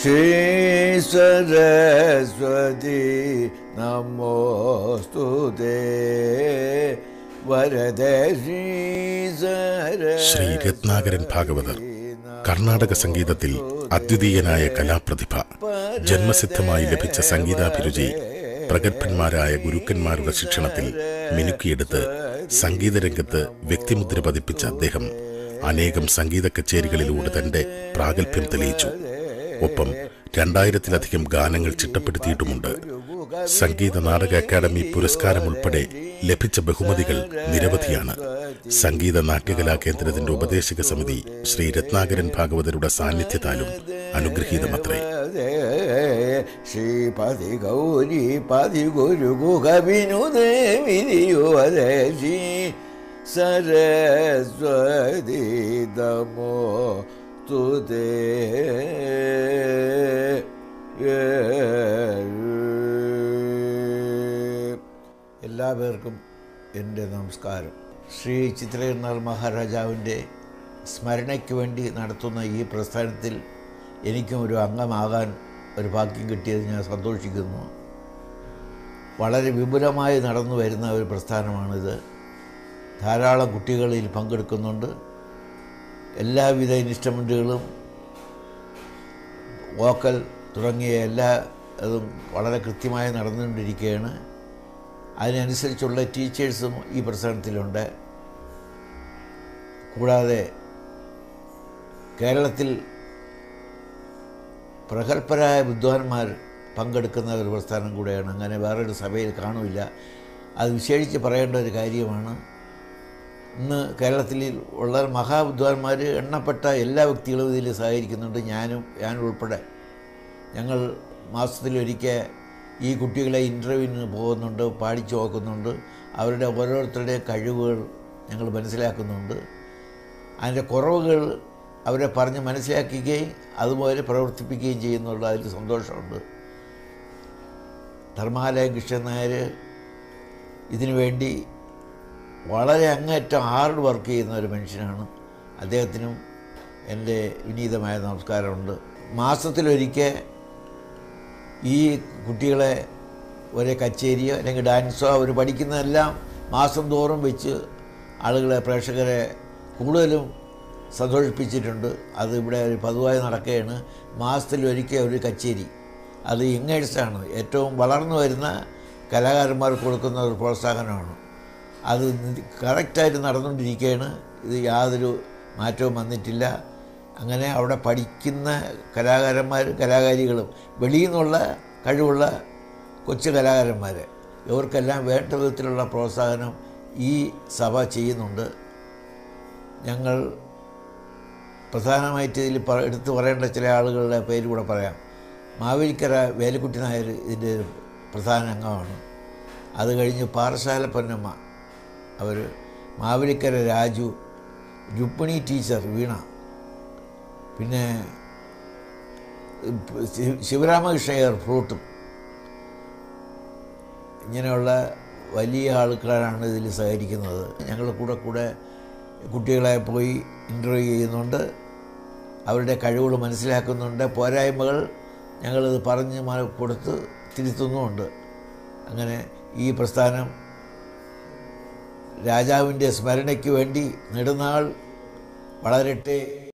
ശ്രീ സരസ്വതി നമോസ്തുതേ വരദ ശ്രീ ശ്രീ രത്നാകരൻ ഭാഗവതർ കർണാടക സംഗീതത്തിൽ അദ്വിതീയനായ കലാപ്രതിഭ ജന്മസിദ്ധമായി ലഭിച്ച സംഗീതാഭിരുചി പ്രഗത്ഭന്മാരായ ഗുരുക്കന്മാരുടെ ശിക്ഷണത്തിൽ മിനുക്കിയെടുത്ത് സംഗീതരംഗത്ത് വ്യക്തിമുദ്ര പതിപ്പിച്ച അദ്ദേഹം അനേകം സംഗീത കച്ചേരികളിലൂടെ തന്റെ പ്രാഗൽഭ്യം തെളിയിച്ചു ഒപ്പം രണ്ടായിരത്തിലധികം ഗാനങ്ങൾ ചിട്ടപ്പെടുത്തിയിട്ടുമുണ്ട് സംഗീത നാടക അക്കാദമി പുരസ്കാരം ഉൾപ്പെടെ ലഭിച്ച ബഹുമതികൾ നിരവധിയാണ് സംഗീത നാട്യകലാ കേന്ദ്രത്തിന്റെ ഉപദേശക സമിതി ശ്രീ രത്നാകരൻ ഭാഗവതരുടെ സാന്നിധ്യത്താലും അനുഗ്രഹീതമത്രേ ശ്രീപതി ഗൗരി പതി ഗുരു ഗുഹ വിനുദേ വിരിയുവദേ ശ്രീ സരസ്വതി ദമോ തുതേ എല്ലാ പേർക്കും എൻ്റെ നമസ്കാരം ശ്രീ ചിത്രകർണാൽ മഹാരാജാവിൻ്റെ സ്മരണയ്ക്ക് വേണ്ടി നടത്തുന്ന ഈ പ്രസ്ഥാനത്തിൽ എനിക്കും ഒരു അംഗമാകാൻ ഒരു ഭാഗ്യം കിട്ടിയത് ഞാൻ സന്തോഷിക്കുന്നു വളരെ വിപുലമായി നടന്നു വരുന്ന ഒരു പ്രസ്ഥാനമാണിത് ധാരാളം കുട്ടികളിൽ പങ്കെടുക്കുന്നുണ്ട് എല്ലാവിധ ഇൻസ്ട്രുമെൻറ്റുകളും വോക്കൽ തുടങ്ങിയ എല്ലാ അതും വളരെ കൃത്യമായി നടന്നുകൊണ്ടിരിക്കുകയാണ് അതിനനുസരിച്ചുള്ള ടീച്ചേഴ്സും ഈ പ്രസ്ഥാനത്തിലുണ്ട് കൂടാതെ കേരളത്തിൽ പ്രഗത്ഭരായ വിദ്വാൻമാർ പങ്കെടുക്കുന്ന ഒരു പ്രസ്ഥാനം കൂടെയാണ് അങ്ങനെ വേറൊരു സഭയിൽ കാണില്ല അത് വിശേഷിച്ച് പറയേണ്ട ഒരു കാര്യമാണ് ഇന്ന് കേരളത്തിൽ ഉള്ള മഹാവിദ്വാൻമാർ എണ്ണപ്പെട്ട എല്ലാ വ്യക്തികളും ഇതിൽ സഹകരിക്കുന്നുണ്ട് ഞാനും ഞാൻ ഉൾപ്പെടെ ഞങ്ങൾ മാസത്തിലൊരിക്കൽ ഈ കുട്ടികളെ ഇൻ്റർവ്യൂവിന് പോകുന്നുണ്ട് പാടിച്ചു നോക്കുന്നുണ്ട് അവരുടെ ഓരോരുത്തരുടെയും കഴിവുകൾ ഞങ്ങൾ മനസ്സിലാക്കുന്നുണ്ട് അതിൻ്റെ കുറവുകൾ അവരെ പറഞ്ഞ് മനസ്സിലാക്കുകയും അതുപോലെ പ്രവർത്തിപ്പിക്കുകയും ചെയ്യുന്നുള്ള അതിൽ സന്തോഷമുണ്ട് ധർമാലയം കൃഷ്ണൻ നായർ ഇതിനു വേണ്ടി വളരെ അങ്ങേറ്റം ഹാർഡ് വർക്ക് ചെയ്യുന്ന ഒരു മനുഷ്യനാണ് അദ്ദേഹത്തിനും എൻ്റെ വിനീതമായ നമസ്കാരമുണ്ട് മാസത്തിലൊരിക്കൽ ഈ കുട്ടികളെ ഒരേ കച്ചേരിയോ അല്ലെങ്കിൽ ഡാൻസോ അവർ പഠിക്കുന്നതെല്ലാം മാസം തോറും വെച്ച് ആളുകളെ പ്രേക്ഷകരെ കൂടുതലും സന്തോഷിപ്പിച്ചിട്ടുണ്ട് അത് ഇവിടെ ഒരു പതിവായി നടക്കുകയാണ് മാസത്തിലൊരിക്കൽ ഒരു കച്ചേരി അത് യങ്ങേഴ്സാണ് ഏറ്റവും വളർന്നു വരുന്ന കലാകാരന്മാർക്ക് കൊടുക്കുന്ന ഒരു പ്രോത്സാഹനമാണ് അത് കറക്റ്റായിട്ട് നടന്നുകൊണ്ടിരിക്കുകയാണ് ഇത് യാതൊരു മാറ്റവും വന്നിട്ടില്ല അങ്ങനെ അവിടെ പഠിക്കുന്ന കലാകാരന്മാരും കലാകാരികളും വെളിയിൽ നിന്നുള്ള കഴിവുള്ള കൊച്ചു കലാകാരന്മാർ ഇവർക്കെല്ലാം വേണ്ട വിധത്തിലുള്ള പ്രോത്സാഹനം ഈ സഭ ചെയ്യുന്നുണ്ട് ഞങ്ങൾ പ്രധാനമായിട്ട് ഇതിൽ പ എടുത്തു പറയേണ്ട ചില ആളുകളുടെ പേര് കൂടെ പറയാം മാവേലിക്കര വേലുക്കുട്ടി നായർ ഇതിൻ്റെ ഒരു പ്രധാന അംഗമാണ് അത് കഴിഞ്ഞ് പാറശാല പൊന്നമ്മ അവർ മാവേലിക്കര രാജു രുക്മിണി ടീച്ചർ വീണ പിന്നെ ശി- ശിവരാമകൃഷ്ണയർ ഫ്രൂട്ടും ഇങ്ങനെയുള്ള വലിയ ആൾക്കാരാണ് ഇതിൽ സഹകരിക്കുന്നത് ഞങ്ങൾ കൂടെ കൂടെ കുട്ടികളെ പോയി ഇൻ്റർവ്യൂ ചെയ്യുന്നുണ്ട് അവരുടെ കഴിവുകൾ മനസ്സിലാക്കുന്നുണ്ട് പോരായ്മകൾ ഞങ്ങളിത് പറഞ്ഞ് മ- കൊടുത്ത് തിരുത്തുന്നുമുണ്ട് അങ്ങനെ ഈ പ്രസ്ഥാനം രാജാവിൻ്റെ സ്മരണയ്ക്ക് വേണ്ടി നെടുനാൾ വളരട്ടെ